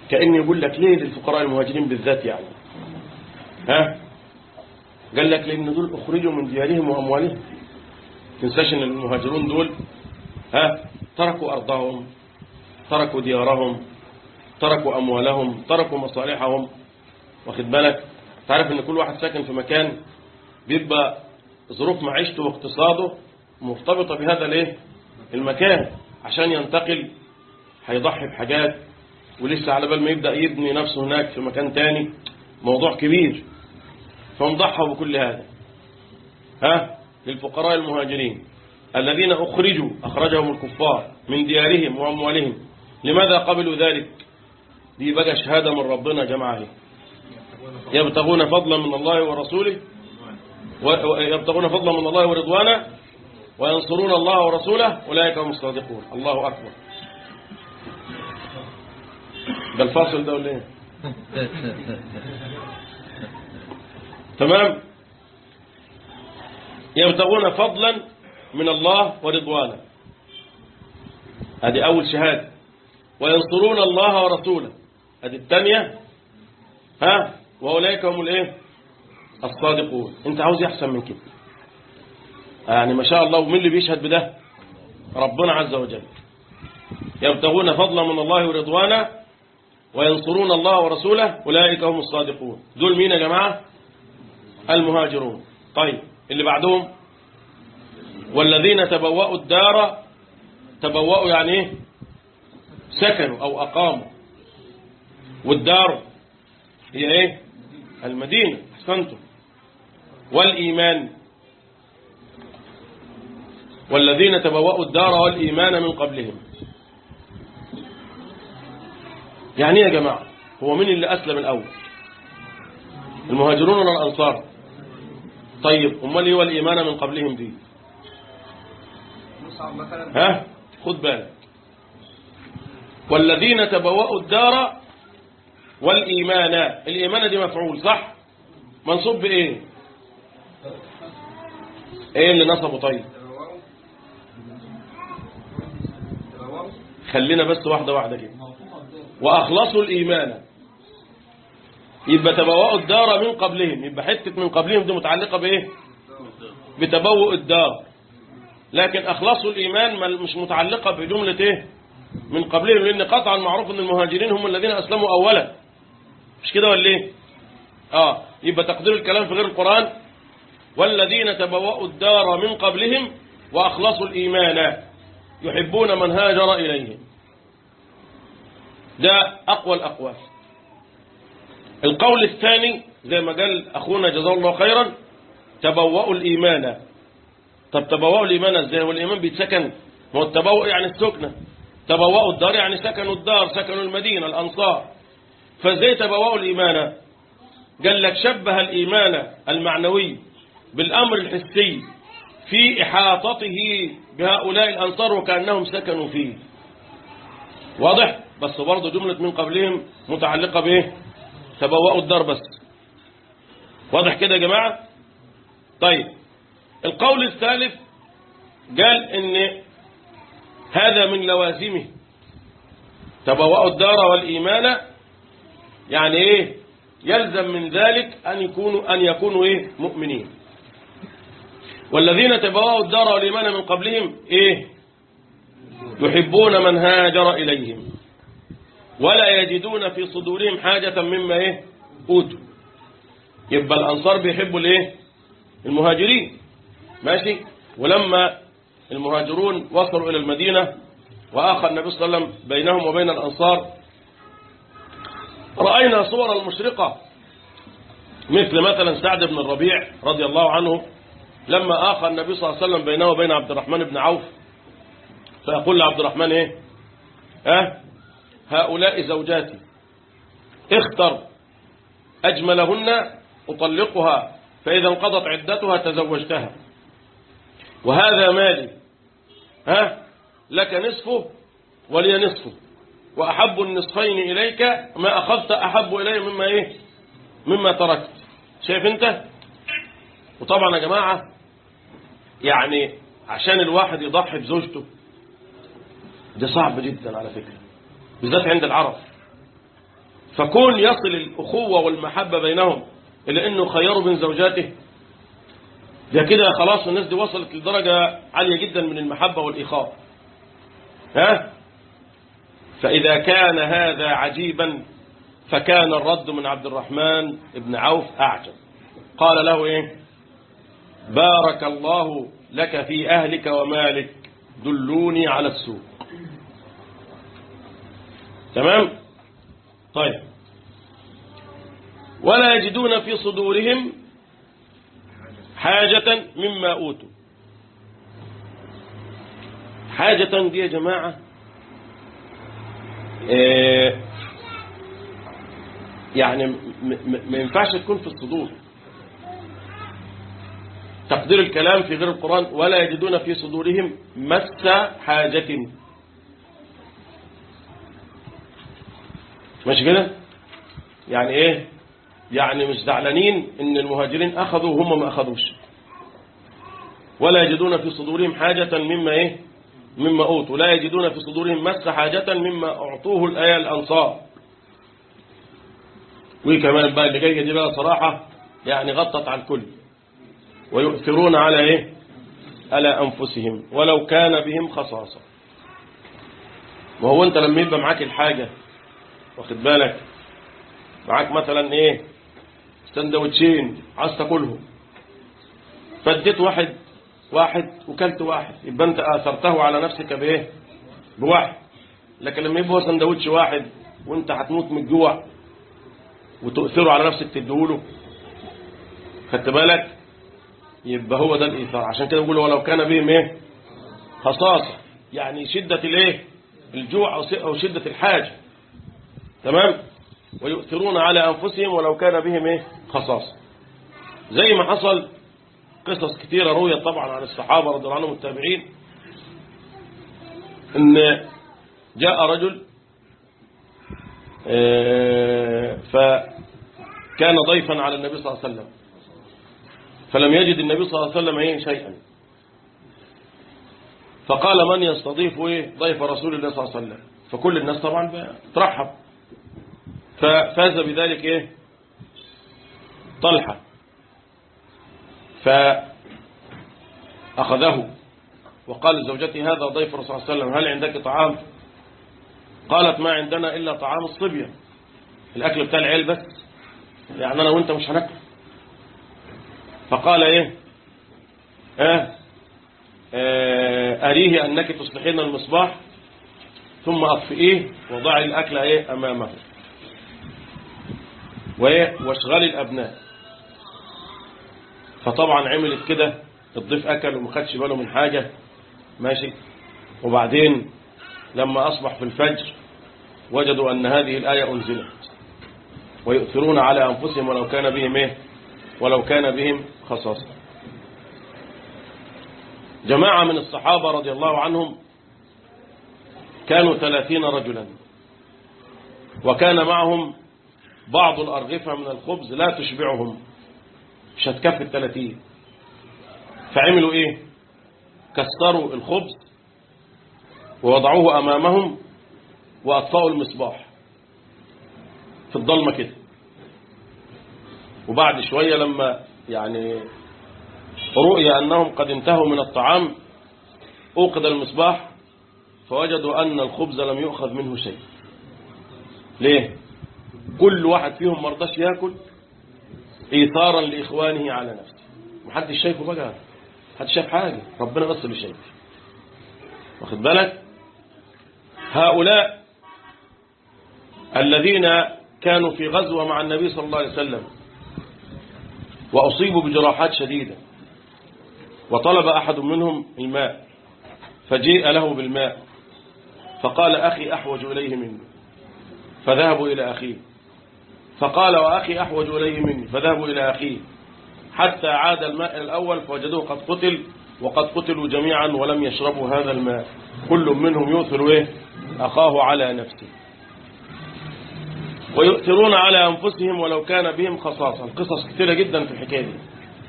كأن يقول لك ليه للفقراء المهاجرين بالذات يعني ها قال لك لأن دول أخرجوا من ديارهم وأموالهم تنساش أن المهاجرون دول ها تركوا أرضهم تركوا ديارهم تركوا أموالهم تركوا مصالحهم واخد بالك تعرف أن كل واحد ساكن في مكان بيبقى ظروف معيشته واقتصاده مرتبطة بهذا الايه المكان عشان ينتقل هيضحي بحاجات ولسه على بال ما يبدأ يبني نفسه هناك في مكان تاني موضوع كبير فنضحوا بكل هذا ها للفقراء المهاجرين الذين أخرجوا أخرجهم الكفار من ديارهم وأموالهم لماذا قبلوا ذلك دي بقى شهادة من ربنا جماعة يبتغون فضلا من الله ورسوله ويبتغون فضلا من الله ورضوانا وينصرون الله ورسوله أولئك هم الصادقون الله أكبر ده الفاصل ده ولا ايه تمام يبتغون فضلا من الله ورضوانا هذه أول شهادة وينصرون الله ورسوله هذه الثانية ها وأولئك هم الايه الصادقون انت عاوز يحسن من كده يعني ما شاء الله ومين اللي بيشهد بده ربنا عز وجل يبتغون فضلا من الله ورضوانا وينصرون الله ورسوله أولئك هم الصادقون دول مين يا جماعة المهاجرون طيب اللي بعدهم والذين تبوأوا الدار تبوأوا يعني ايه سكنوا أو أقاموا والدار هي ايه المدينة احسنتم والإيمان والذين تبوأوا الدار والإيمان من قبلهم يعني ايه يا جماعة هو مين اللي أسلم الأول المهاجرون ولا الأنصار طيب امال ايه والإيمان من قبلهم دي مصعب مثلا ها خد بالك والذين تبوأوا الدار والإيمان الإيمان دي مفعول صح منصوب بإيه ايه اللي نصبه طيب تبوأوا تبوأوا خلينا بس واحدة واحدة كده وأخلصوا الإيمان يبقى تبوأوا الدار من قبلهم يبقى حتة من قبلهم دي متعلقة بإيه بتبوء الدار لكن أخلصوا الإيمان ما- مش متعلقة بجملة إيه من قبلهم لأن قطعا معروف أن المهاجرين هم الذين أسلموا أولا مش كده ولا إيه آه يبقى تقدير الكلام في غير القرآن والذين تبوأوا الدار من قبلهم وأخلصوا الإيمان يحبون من هاجر إليهم ده أقوى الأقوال القول الثاني زي ما قال أخونا جزاه الله خيرا تبوأوا الإيمان طب تبوأوا الإيمان ازاي والإيمان بيتسكن هو التبوء يعني السكنة تبوأوا الدار يعني سكنوا الدار سكنوا المدينة الأنصار فازاي تبوأوا الإيمان قال لك شبه الإيمان المعنوي بالأمر الحسي في إحاطته بهؤلاء الأنصار وكأنهم سكنوا فيه واضح بس برضه جملة من قبلهم متعلقة بإيه تبوأوا الدار بس واضح كده يا جماعة طيب القول الثالث قال ان هذا من لوازمه تبوأوا الدار والإيمان يعني ايه يلزم من ذلك أن يكونوا أن يكونوا ايه مؤمنين والذين تبوأوا الدار والإيمان من قبلهم ايه يحبون من هاجر إليهم ولا يجدون في صدورهم حاجة مما ايه أوتوا يبقى الأنصار بيحبوا الايه المهاجرين ماشي ولما المهاجرون وصلوا إلى المدينة وآخى النبي صلى الله عليه وسلم بينهم وبين الأنصار رأينا صور المشرقة مثل مثلا سعد بن الربيع رضي الله عنه لما آخى النبي صلى الله عليه وسلم بينه وبين عبد الرحمن بن عوف فيقول لعبد الرحمن ايه اه هؤلاء زوجاتي اختر أجملهن أطلقها فإذا انقضت عدتها تزوجتها وهذا مالي ها لك نصفه ولي نصفه وأحب النصفين إليك ما أخذت أحب إلي مما إيه مما تركت شايف أنت وطبعا يا جماعة يعني عشان الواحد يضحي بزوجته ده صعب جدا على فكرة بالذات عند العرب فكون يصل الأخوة والمحبة بينهم إلى أنه خيروا بين زوجاته ده كده خلاص الناس دي وصلت لدرجة عالية جدا من المحبة والإخاء ها فإذا كان هذا عجيبا فكان الرد من عبد الرحمن بن عوف أعجب قال له إيه بارك الله لك في أهلك ومالك دلوني على السوق تمام طيب ولا يجدون في صدورهم حاجة مما أوتوا حاجة دي يا جماعة آه، يعني م- م- ما ينفعش تكون في الصدور تقدير الكلام في غير القرآن ولا يجدون في صدورهم مس حاجة مش كده يعني ايه يعني مش زعلانين ان المهاجرين اخذوا وهم ما اخذوش ولا يجدون في صدورهم حاجة مما ايه مما اوتوا لا يجدون في صدورهم مس حاجة مما اعطوه الايه الانصار وكمان بقى اللي جايه دي بقى صراحة يعني غطت على الكل ويؤثرون على ايه على انفسهم ولو كان بهم خصاصة وهو انت لما يبقى معاك الحاجة واخد بالك معاك مثلا ايه سندوتشين عايز تاكلهم فاديت واحد واحد وكلت واحد يبقى انت اثرته على نفسك بايه بواحد لكن لما يبقى هو سندوتش واحد وانت هتموت من الجوع وتؤثره على نفسك تديهوله خدت بالك يبقى هو ده الايثار عشان كده بيقولوا ولو كان بهم ايه خصاصه يعني شده الايه الجوع او س- او شده الحاجه تمام ويؤثرون على أنفسهم ولو كان بهم إيه خصاصة زي ما حصل قصص كثيرة رويت طبعا عن الصحابة رضي الله عنهم التابعين إن جاء رجل آه، فكان ضيفا على النبي صلى الله عليه وسلم فلم يجد النبي صلى الله عليه وسلم إيه شيئا فقال من يستضيف إيه ضيف رسول الله صلى الله عليه وسلم فكل الناس طبعا ترحب ففاز بذلك ايه طلحة فأخذه وقال لزوجته هذا ضيف الرسول صلى الله عليه وسلم هل عندك طعام قالت ما عندنا إلا طعام الصبية الأكل بتاع العيل بس يعني أنا وأنت مش هناكل فقال إيه آه آه أريه أنك تصلحين المصباح ثم أطفئيه وضعي الأكل إيه أمامه وإيه واشغلي الأبناء فطبعا عملت كده الضيف أكل وما خدش باله من حاجة ماشي وبعدين لما أصبح في الفجر وجدوا أن هذه الآية أنزلت ويؤثرون على أنفسهم ولو كان بهم إيه ولو كان بهم خصاصة جماعة من الصحابة رضي الله عنهم كانوا ثلاثين رجلا وكان معهم بعض الأرغفة من الخبز لا تشبعهم مش هتكفي الثلاثين فعملوا ايه كسروا الخبز ووضعوه أمامهم وأطفأوا المصباح في الضلمة كده وبعد شوية لما يعني رؤي أنهم قد انتهوا من الطعام أوقد المصباح فوجدوا أن الخبز لم يؤخذ منه شيء ليه كل واحد فيهم مرضاش ياكل إيثارا لإخوانه على نفسه محدش شايفه بقى محدش شايف حاجة ربنا بس اللي شايف واخد بالك هؤلاء الذين كانوا في غزوة مع النبي صلى الله عليه وسلم وأصيبوا بجراحات شديدة وطلب أحد منهم الماء فجيء له بالماء فقال أخي أحوج إليه مني فذهبوا إلى أخيه فقال وأخي أحوج إليه مني فذهبوا إلى أخيه حتى عاد الماء الأول فوجدوه قد قتل وقد قتلوا جميعا ولم يشربوا هذا الماء كل منهم يؤثر إيه؟ أخاه على نفسه ويؤثرون على أنفسهم ولو كان بهم خصاصة القصص كثيرة جدا في الحكاية دي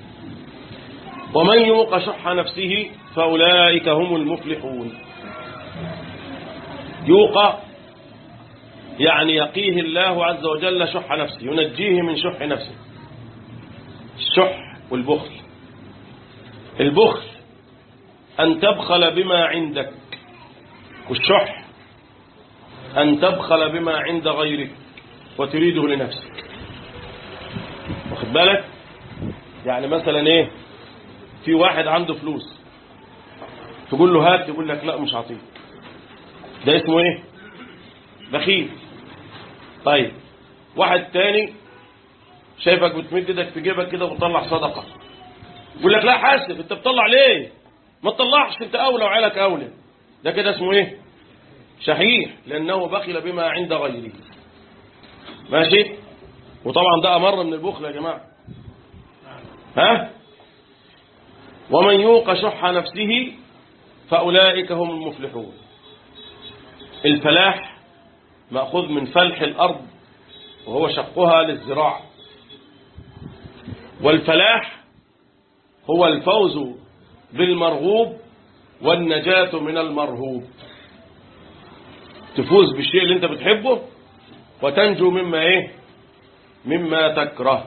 ومن يوق شح نفسه فأولئك هم المفلحون يوق يعني يقيه الله عز وجل شح نفسه ينجيه من شح نفسه الشح والبخل البخل أن تبخل بما عندك والشح أن تبخل بما عند غيرك وتريده لنفسك واخد بالك يعني مثلا ايه في واحد عنده فلوس تقول له هات يقول لك لا مش هعطيك ده اسمه ايه بخيل طيب واحد تاني شايفك بتمد ايدك في جيبك كده وتطلع صدقه يقول لك لا حاسب انت بتطلع ليه ما تطلعش انت اولى وعيالك اولى ده كده اسمه ايه شحيح لانه بخل بما عند غيره ماشي وطبعا ده امر من البخل يا جماعه ها ومن يوق شح نفسه فاولئك هم المفلحون الفلاح ماخوذ من فلح الارض وهو شقها للزراعه والفلاح هو الفوز بالمرغوب والنجاة من المرهوب تفوز بالشيء اللي انت بتحبه وتنجو مما ايه مما تكره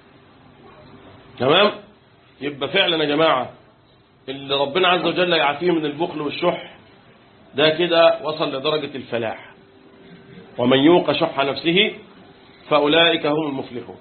تمام يبقى فعلا يا جماعة اللي ربنا عز وجل يعافيه من البخل والشح ده كده وصل لدرجة الفلاح ومن يوق شح نفسه فأولئك هم المفلحون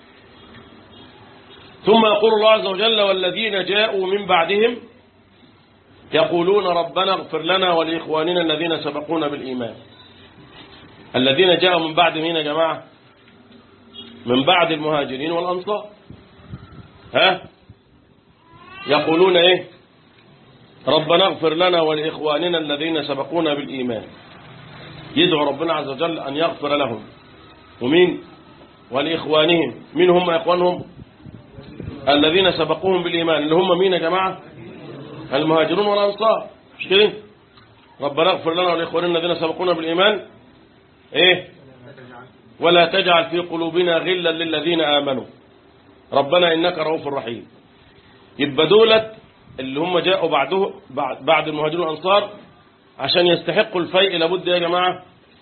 ثم يقول الله عز وجل والذين جاءوا من بعدهم يقولون ربنا اغفر لنا ولإخواننا الذين سبقونا بالإيمان الذين جاءوا من بعد مين يا جماعة من بعد المهاجرين والأنصار ها يقولون ايه ربنا اغفر لنا ولإخواننا الذين سبقونا بالإيمان يدعو ربنا عز وجل أن يغفر لهم ومين ولإخوانهم مين هم إخوانهم الذين سبقوهم بالإيمان اللي هم مين يا جماعة المهاجرون والأنصار مش كده ربنا اغفر لنا ولإخواننا الذين سبقونا بالإيمان ايه ولا تجعل في قلوبنا غلا للذين آمنوا ربنا إنك رؤوف رحيم يبقى دولت اللي هم جاءوا بعده بعد, بعد المهاجرون والأنصار عشان يستحقوا الفيء لابد يا جماعة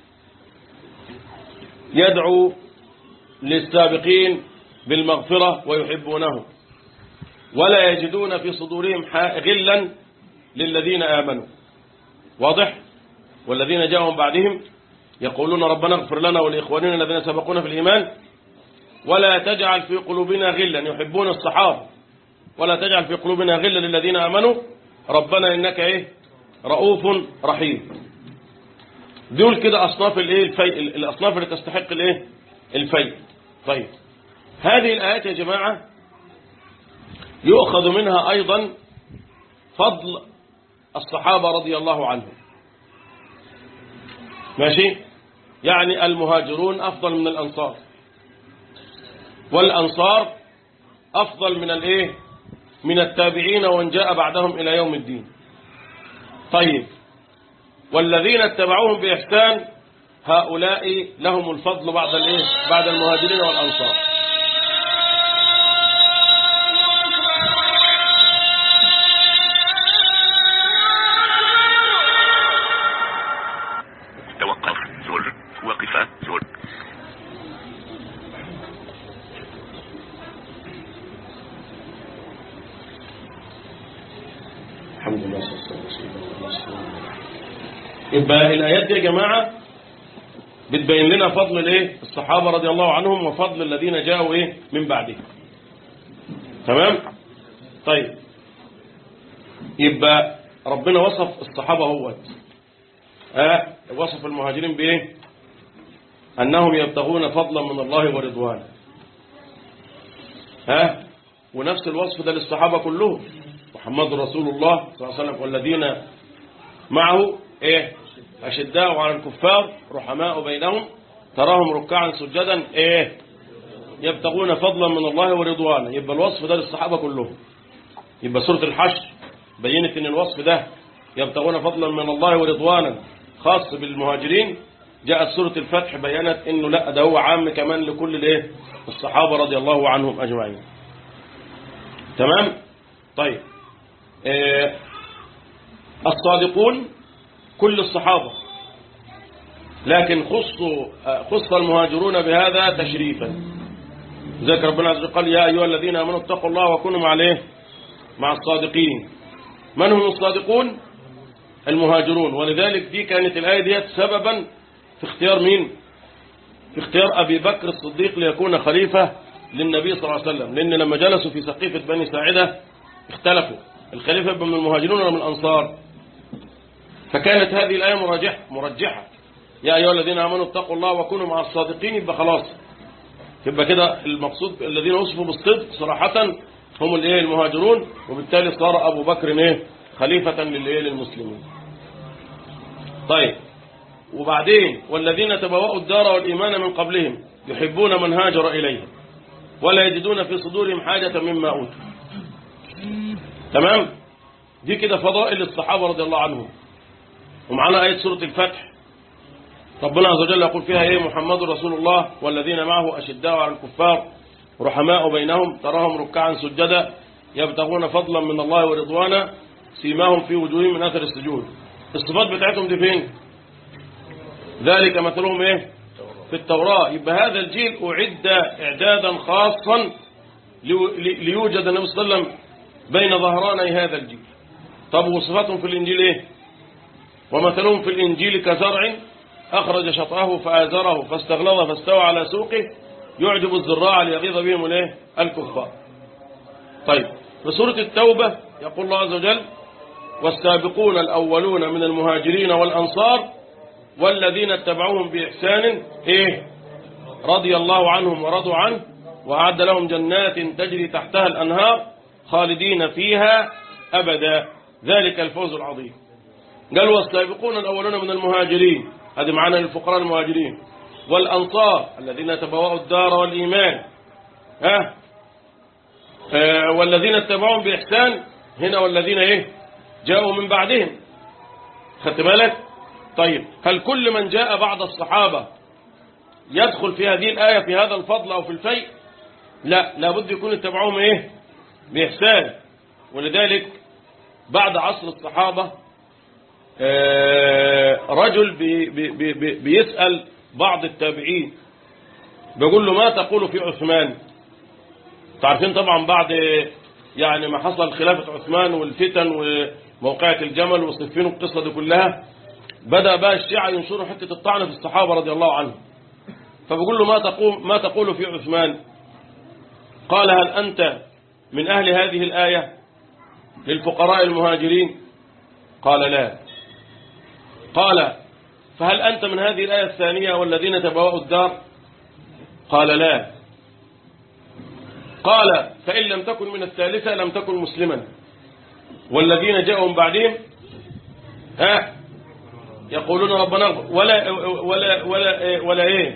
يدعو للسابقين بالمغفرة ويحبونه ولا يجدون في صدورهم غلا للذين آمنوا واضح والذين جاءوا من بعدهم يقولون ربنا اغفر لنا ولإخواننا الذين سبقونا في الإيمان ولا تجعل في قلوبنا غلا يحبون الصحابة ولا تجعل في قلوبنا غلا للذين آمنوا ربنا إنك إيه رؤوف رحيم دول كده أصناف الإيه الفيء الأصناف اللي تستحق الإيه الفيء طيب هذه الآيات يا جماعة يؤخذ منها أيضا فضل الصحابة رضي الله عنهم ماشي يعني المهاجرون أفضل من الأنصار والأنصار أفضل من الإيه من التابعين وان جاء بعدهم إلى يوم الدين طيب والذين اتبعوهم بإحسان هؤلاء لهم الفضل بعد الإيه بعد المهاجرين والأنصار توقف زر وقف زر الحمد لله يبقى الآيات دي يا جماعة بتبين لنا فضل الايه الصحابة رضي الله عنهم وفضل الذين جاءوا ايه من بعدهم تمام طيب يبقى ربنا وصف الصحابة هو آه وصف المهاجرين بايه انهم يبتغون فضلا من الله ورضوانه ها ونفس الوصف ده للصحابة كلهم محمد رسول الله صلى الله عليه وسلم والذين معه ايه أشداء على الكفار رحماء بينهم تراهم ركعا سجدا ايه يبتغون فضلا من الله ورضوانه يبقى الوصف ده للصحابة كلهم يبقى سورة الحشر بينت ان الوصف ده يبتغون فضلا من الله ورضوانا خاص بالمهاجرين جاءت سورة الفتح بينت انه لا ده هو عام كمان لكل الايه الصحابة رضي الله عنهم اجمعين تمام طيب إيه الصادقون كل الصحابة لكن خصوا خص المهاجرون بهذا تشريفا ذكر ربنا عز وجل قال يا أيها الذين آمنوا اتقوا الله وكونوا مع الايه مع الصادقين من هم الصادقون المهاجرون ولذلك دي كانت الآية ديت سببا في اختيار مين في اختيار أبي بكر الصديق ليكون خليفة للنبي صلى الله عليه وسلم لأن لما جلسوا في سقيفة بني ساعدة اختلفوا الخليفة يبقى من المهاجرون ولا من الأنصار فكانت هذه الآية مرجحة مرجحة يا أيها الذين آمنوا اتقوا الله وكونوا مع الصادقين يبقى خلاص يبقى كده المقصود الذين وصفوا بالصدق صراحة هم الايه المهاجرون وبالتالي صار أبو بكر ايه خليفة للايه للمسلمين طيب وبعدين والذين تبوأوا الدار والإيمان من قبلهم يحبون من هاجر إليهم ولا يجدون في صدورهم حاجة مما أوتوا تمام دي كده فضائل الصحابة رضي الله عنهم ومعنا آية سورة الفتح ربنا عز وجل يقول فيها ايه محمد رسول الله والذين معه أشداء على الكفار رحماء بينهم تراهم ركعا سجدا يبتغون فضلا من الله ورضوانا سيماهم في وجوههم من أثر السجود الصفات بتاعتهم دي فين ذلك مثلهم ايه في التوراة يبقى هذا الجيل أعد إعدادا خاصا ليوجد النبي صلى الله عليه وسلم بين ظهراني هذا الجيل طب وصفاتهم في الإنجيل ايه ومثلهم في الإنجيل كزرع أخرج شطأه فآزره فاستغلظ فاستوى على سوقه يعجب الزراع ليغيظ بهم الايه الكفار طيب في سورة التوبة يقول الله عز وجل والسابقون الأولون من المهاجرين والأنصار والذين اتبعوهم بإحسان إيه رضي الله عنهم ورضوا عنه وأعد لهم جنات تجري تحتها الأنهار خالدين فيها أبدا ذلك الفوز العظيم قال والسابقون الأولون من المهاجرين هذه معنا للفقراء المهاجرين والأنصار الذين تبوأوا الدار والإيمان ها آه والذين اتبعوهم بإحسان هنا والذين إيه جاءوا من بعدهم خدت بالك طيب هل كل من جاء بعد الصحابة يدخل في هذه الآية في هذا الفضل أو في الفيء لا لابد يكون اتبعوهم إيه بإحسان ولذلك بعد عصر الصحابة آه رجل بي بي بي بيسأل بعض التابعين بيقول له ما تقول في عثمان تعرفين طبعا بعد يعني ما حصل خلافة عثمان والفتن وموقعة الجمل وصفين والقصة دي كلها بدأ بقى الشيعة ينشروا حتة الطعن في الصحابة رضي الله عنهم فبقول له ما تقول, ما تقول في عثمان قال هل أنت من أهل هذه الآية للفقراء المهاجرين قال لا قال فهل أنت من هذه الآية الثانية والذين تبوأوا الدار قال لا قال فإن لم تكن من الثالثة لم تكن مسلما والذين جاءوا من بعدهم ها يقولون ربنا ولا ولا ولا ولا ايه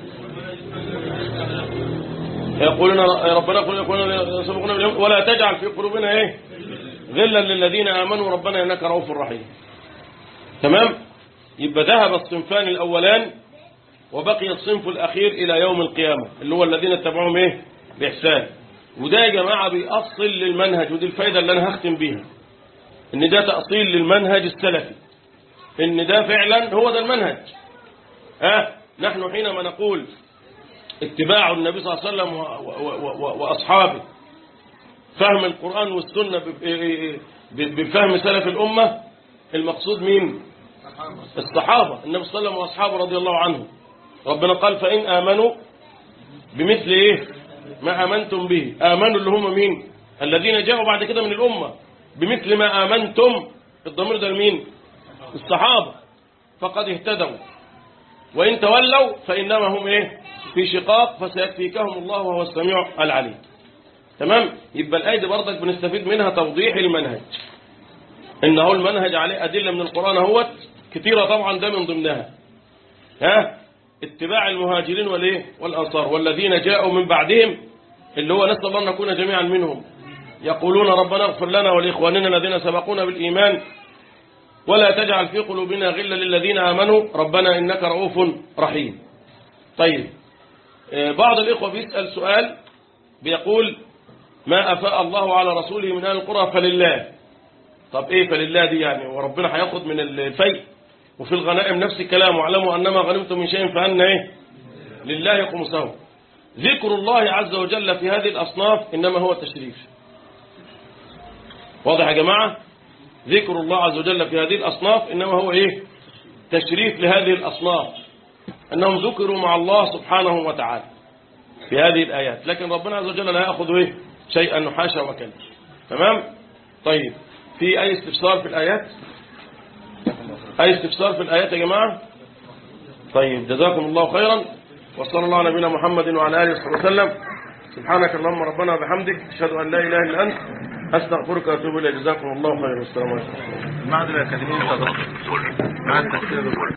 يقولون ربنا يقولون ولا تجعل في قلوبنا ايه غلا للذين امنوا ربنا انك رؤوف رحيم تمام يبقى ذهب الصنفان الاولان وبقي الصنف الاخير الى يوم القيامه اللي هو الذين اتبعوهم ايه باحسان وده يا جماعه بيأصل للمنهج ودي الفايده اللي انا هختم بيها ان ده تأصيل للمنهج السلفي ان ده فعلا هو ده المنهج ها نحن حينما نقول اتباع النبي صلى الله عليه وسلم واصحابه فهم القرآن والسنة بفهم سلف الأمة المقصود مين الصحابة النبي صلى الله عليه وسلم وأصحابه رضي الله عنهم ربنا قال فإن آمنوا بمثل إيه ما آمنتم به آمنوا اللي هم مين الذين جاءوا بعد كده من الأمة بمثل ما آمنتم الضمير ده لمين الصحابة فقد اهتدوا وإن تولوا فإنما هم إيه في شقاق فسيكفيكهم الله وهو السميع العليم تمام يبقى الآية دي برضك بنستفيد منها توضيح المنهج إنه المنهج عليه أدلة من القرآن اهوت كثيرة طبعا ده من ضمنها ها اتباع المهاجرين والايه والأنصار والذين جاءوا من بعدهم اللي هو نسأل الله أن نكون جميعا منهم يقولون ربنا اغفر لنا ولإخواننا الذين سبقونا بالإيمان ولا تجعل في قلوبنا غلا للذين آمنوا ربنا إنك رؤوف رحيم طيب بعض الإخوة بيسأل سؤال بيقول ما أفاء الله على رسوله من أهل القرى فلله طب إيه فلله دي يعني وربنا هياخد من الفيء وفي الغنائم نفس الكلام واعلموا أنما غنمتم من شيء فأن إيه لله خمسه ذكر الله عز وجل في هذه الأصناف إنما هو تشريف واضح يا جماعة ذكر الله عز وجل في هذه الأصناف إنما هو إيه تشريف لهذه الأصناف أنهم ذكروا مع الله سبحانه وتعالى في هذه الآيات لكن ربنا عز وجل لا يأخذ إيه شيئا حاشا وكلا تمام طيب في أي استفسار في الآيات أي استفسار في الآيات يا جماعة طيب جزاكم الله خيرا وصلى الله على نبينا محمد وعلى آله وصحبه وسلم سبحانك اللهم ربنا وبحمدك أشهد أن لا إله إلا أنت أستغفرك وأتوب إليك جزاكم الله خيرا والسلام عليكم المعهد الأكاديمي مع التفسير